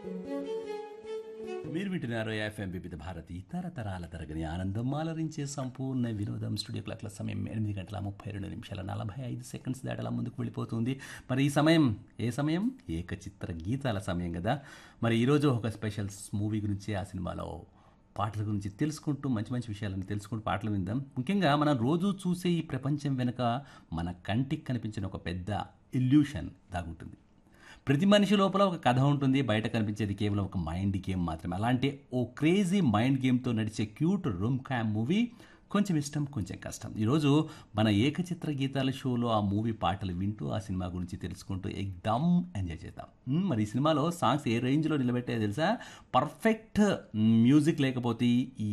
మీరు వింటున్నారు ఎఫ్ఎం వివిధ భారతి తరతరాల తరగని ఆనందం ఆలరించే సంపూర్ణ వినోదం స్టూడియో క్లాక్ల సమయం ఎనిమిది గంటల ముప్పై రెండు నిమిషాల నలభై ఐదు సెకండ్స్ దాటలా ముందుకు వెళ్ళిపోతుంది మరి ఈ సమయం ఏ సమయం ఏకచిత్ర గీతాల సమయం కదా మరి ఈరోజు ఒక స్పెషల్ మూవీ గురించి ఆ సినిమాలో పాటల గురించి తెలుసుకుంటూ మంచి మంచి విషయాలను తెలుసుకుంటూ పాటలు విందాం ముఖ్యంగా మనం రోజు చూసే ఈ ప్రపంచం వెనుక మన కంటికి కనిపించిన ఒక పెద్ద ఇల్యూషన్ దాగుంటుంది ప్రతి మనిషి లోపల ఒక కథ ఉంటుంది బయట కనిపించేది కేవలం ఒక మైండ్ గేమ్ మాత్రమే అలాంటి ఓ క్రేజీ మైండ్ గేమ్తో నడిచే క్యూట్ రూమ్ క్యామ్ మూవీ కొంచెం ఇష్టం కొంచెం కష్టం ఈరోజు మన ఏకచిత్ర గీతాల షోలో ఆ మూవీ పాటలు వింటూ ఆ సినిమా గురించి తెలుసుకుంటూ ఎగ్దమ్ ఎంజాయ్ చేద్దాం మ్, మరి ఈ సినిమాలో సాంగ్స్ ఏ రేంజ్లో నిలబెట్టాయో తెలుసా పర్ఫెక్ట్ మ్యూజిక్ లేకపోతే ఈ